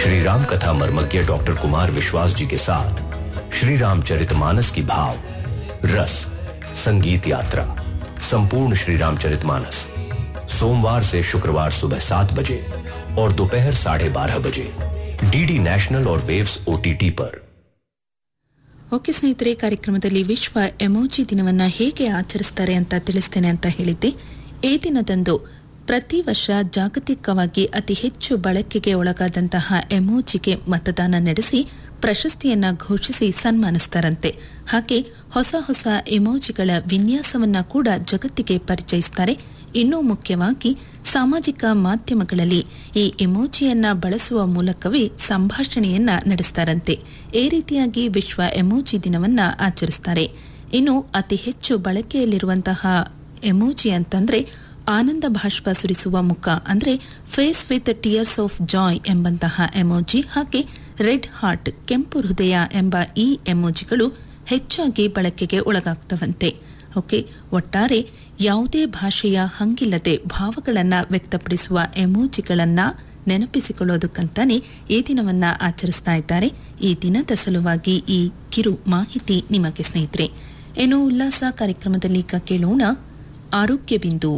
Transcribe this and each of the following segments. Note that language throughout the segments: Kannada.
श्री राम कथा मर्मज्ञ डॉक्टर कुमार विश्वास जी के साथ श्री रामचरितमानस की भाव रस संगीत यात्रा संपूर्ण श्री रामचरितमानस सोमवार से शुक्रवार सुबह सात बजे और दोपहर साढ़े बारह बजे डीडी नेशनल और वेव्स ओटीटी पर ಓಕೆ ಸ್ನೇಹಿತರೆ ಕಾರ್ಯಕ್ರಮದಲ್ಲಿ ವಿಶ್ವ ಎಮೋಜಿ ದಿನವನ್ನು ಹೇಗೆ ಆಚರಿಸ್ತಾರೆ ಅಂತ ತಿಳಿಸ್ತೇನೆ ಅಂತ ಹೇಳಿದ್ದೆ ಈ ದಿನದಂದು ಪ್ರತಿ ವರ್ಷ ಜಾಗತಿಕವಾಗಿ ಅತಿ ಹೆಚ್ಚು ಬಳಕೆಗೆ ಒಳಗಾದಂತಹ ಎಮೋಜಿಗೆ ಮತದಾನ ನಡೆಸಿ ಪ್ರಶಸ್ತಿಯನ್ನ ಘೋಷಿಸಿ ಸನ್ಮಾನಿಸ್ತಾರಂತೆ ಹಾಗೆ ಹೊಸ ಹೊಸ ಎಮೋಜಿಗಳ ವಿನ್ಯಾಸವನ್ನ ಕೂಡ ಜಗತ್ತಿಗೆ ಪರಿಚಯಿಸ್ತಾರೆ ಇನ್ನೂ ಮುಖ್ಯವಾಗಿ ಸಾಮಾಜಿಕ ಮಾಧ್ಯಮಗಳಲ್ಲಿ ಈ ಎಮೋಜಿಯನ್ನ ಬಳಸುವ ಮೂಲಕವೇ ಸಂಭಾಷಣೆಯನ್ನ ನಡೆಸ್ತಾರಂತೆ ಈ ರೀತಿಯಾಗಿ ವಿಶ್ವ ಎಮೋಜಿ ದಿನವನ್ನ ಆಚರಿಸ್ತಾರೆ ಇನ್ನು ಅತಿ ಹೆಚ್ಚು ಬಳಕೆಯಲ್ಲಿರುವಂತಹ ಎಮೋಜಿ ಅಂತಂದ್ರೆ ಆನಂದ ಭಾಷ್ಪ ಸುರಿಸುವ ಮುಖ ಅಂದ್ರೆ face with tears of joy ಎಂಬಂತಹ ಎಮೋಜಿ ಹಾಗೆ ರೆಡ್ ಹಾರ್ಟ್ ಕೆಂಪು ಹೃದಯ ಎಂಬ ಈ ಎಮೋಜಿಗಳು ಹೆಚ್ಚಾಗಿ ಬಳಕೆಗೆ ಒಳಗಾಗ್ತವಂತೆ ಓಕೆ ಒಟ್ಟಾರೆ ಯಾವುದೇ ಭಾಷೆಯ ಹಂಗಿಲ್ಲದೆ ಭಾವಗಳನ್ನ ವ್ಯಕ್ತಪಡಿಸುವ ಎಮೋಜಿಗಳನ್ನ ನೆನಪಿಸಿಕೊಳ್ಳೋದಕ್ಕಂತಾನೆ ಈ ದಿನವನ್ನ ಆಚರಿಸ್ತಾ ಇದ್ದಾರೆ ಈ ದಿನದ ಸಲುವಾಗಿ ಈ ಕಿರು ಮಾಹಿತಿ ನಿಮಗೆ ಸ್ನೇಹಿತರೆ ಏನು ಉಲ್ಲಾಸ ಕಾರ್ಯಕ್ರಮದಲ್ಲಿ ಈಗ ಕೇಳೋಣ ಆರೋಗ್ಯ ಬಿಂದು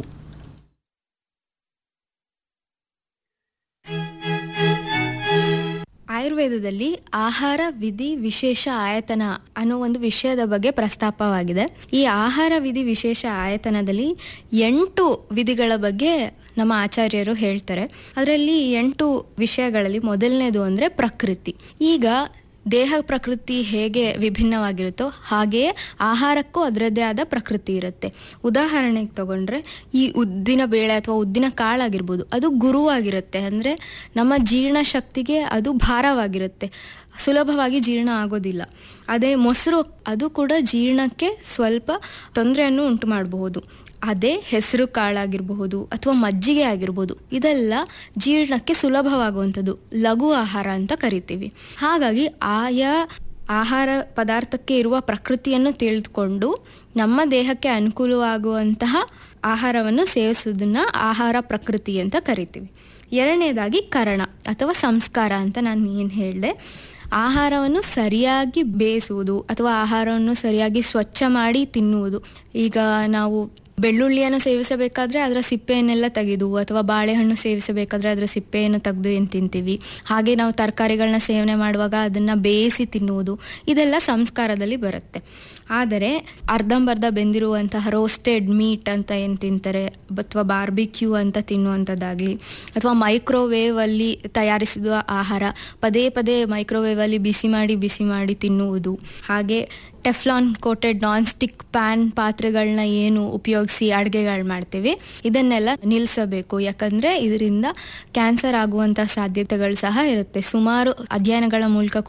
ಆಯುರ್ವೇದದಲ್ಲಿ ಆಹಾರ ವಿಧಿ ವಿಶೇಷ ಆಯತನ ಅನ್ನೋ ಒಂದು ವಿಷಯದ ಬಗ್ಗೆ ಪ್ರಸ್ತಾಪವಾಗಿದೆ ಈ ಆಹಾರ ವಿಧಿ ವಿಶೇಷ ಆಯತನದಲ್ಲಿ ಎಂಟು ವಿಧಿಗಳ ಬಗ್ಗೆ ನಮ್ಮ ಆಚಾರ್ಯರು ಹೇಳ್ತಾರೆ ಅದರಲ್ಲಿ ಎಂಟು ವಿಷಯಗಳಲ್ಲಿ ಮೊದಲನೇದು ಅಂದರೆ ಪ್ರಕೃತಿ ಈಗ ದೇಹ ಪ್ರಕೃತಿ ಹೇಗೆ ವಿಭಿನ್ನವಾಗಿರುತ್ತೋ ಹಾಗೆಯೇ ಆಹಾರಕ್ಕೂ ಅದರದ್ದೇ ಆದ ಪ್ರಕೃತಿ ಇರುತ್ತೆ ಉದಾಹರಣೆಗೆ ತಗೊಂಡ್ರೆ ಈ ಉದ್ದಿನ ಬೇಳೆ ಅಥವಾ ಉದ್ದಿನ ಕಾಳಾಗಿರ್ಬೋದು ಅದು ಗುರುವಾಗಿರುತ್ತೆ ಅಂದರೆ ನಮ್ಮ ಜೀರ್ಣಶಕ್ತಿಗೆ ಅದು ಭಾರವಾಗಿರುತ್ತೆ ಸುಲಭವಾಗಿ ಜೀರ್ಣ ಆಗೋದಿಲ್ಲ ಅದೇ ಮೊಸರು ಅದು ಕೂಡ ಜೀರ್ಣಕ್ಕೆ ಸ್ವಲ್ಪ ತೊಂದರೆಯನ್ನು ಉಂಟು ಮಾಡಬಹುದು ಅದೇ ಹೆಸರು ಕಾಳಾಗಿರಬಹುದು ಅಥವಾ ಮಜ್ಜಿಗೆ ಆಗಿರ್ಬೋದು ಇದೆಲ್ಲ ಜೀರ್ಣಕ್ಕೆ ಸುಲಭವಾಗುವಂಥದ್ದು ಲಘು ಆಹಾರ ಅಂತ ಕರಿತೀವಿ ಹಾಗಾಗಿ ಆಯಾ ಆಹಾರ ಪದಾರ್ಥಕ್ಕೆ ಇರುವ ಪ್ರಕೃತಿಯನ್ನು ತಿಳಿದುಕೊಂಡು ನಮ್ಮ ದೇಹಕ್ಕೆ ಅನುಕೂಲವಾಗುವಂತಹ ಆಹಾರವನ್ನು ಸೇವಿಸೋದನ್ನ ಆಹಾರ ಪ್ರಕೃತಿ ಅಂತ ಕರಿತೀವಿ ಎರಡನೇದಾಗಿ ಕರಣ ಅಥವಾ ಸಂಸ್ಕಾರ ಅಂತ ನಾನು ಏನು ಹೇಳಿದೆ ಆಹಾರವನ್ನು ಸರಿಯಾಗಿ ಬೇಯಿಸುವುದು ಅಥವಾ ಆಹಾರವನ್ನು ಸರಿಯಾಗಿ ಸ್ವಚ್ಛ ಮಾಡಿ ತಿನ್ನುವುದು ಈಗ ನಾವು ಬೆಳ್ಳುಳ್ಳಿಯನ್ನು ಸೇವಿಸಬೇಕಾದ್ರೆ ಅದರ ಸಿಪ್ಪೆಯನ್ನೆಲ್ಲ ತೆಗೆದು ಅಥವಾ ಬಾಳೆಹಣ್ಣು ಸೇವಿಸಬೇಕಾದ್ರೆ ಅದರ ಸಿಪ್ಪೆಯನ್ನು ತೆಗೆದು ಏನು ತಿಂತೀವಿ ಹಾಗೆ ನಾವು ತರಕಾರಿಗಳನ್ನ ಸೇವನೆ ಮಾಡುವಾಗ ಅದನ್ನು ಬೇಯಿಸಿ ತಿನ್ನುವುದು ಇದೆಲ್ಲ ಸಂಸ್ಕಾರದಲ್ಲಿ ಬರುತ್ತೆ ಆದರೆ ಅರ್ಧಂಬರ್ಧ ಬೆಂದಿರುವಂತಹ ರೋಸ್ಟೆಡ್ ಮೀಟ್ ಅಂತ ಏನು ತಿಂತಾರೆ ಅಥವಾ ಬಾರ್ಬಿಕ್ಯೂ ಅಂತ ತಿನ್ನುವಂಥದ್ದಾಗಲಿ ಅಥವಾ ಮೈಕ್ರೋವೇವಲ್ಲಿ ತಯಾರಿಸಿದ ಆಹಾರ ಪದೇ ಪದೇ ಮೈಕ್ರೋವೇವಲ್ಲಿ ಬಿಸಿ ಮಾಡಿ ಬಿಸಿ ಮಾಡಿ ತಿನ್ನುವುದು ಹಾಗೆ Teflon coated non stick pan ಪಾತ್ರೆಗಳನ್ನ ಏನು ಉಪಯೋಗಿಸಿ ಅಡುಗೆಗಳು ಮಾಡ್ತೀವಿ ಇದನ್ನೆಲ್ಲ ನಿಲ್ಲಿಸಬೇಕು ಯಾಕಂದರೆ ಇದರಿಂದ ಕ್ಯಾನ್ಸರ್ ಆಗುವಂಥ ಸಾಧ್ಯತೆಗಳು ಸಹ ಇರುತ್ತೆ ಸುಮಾರು ಅಧ್ಯಯನಗಳ ಮೂಲಕ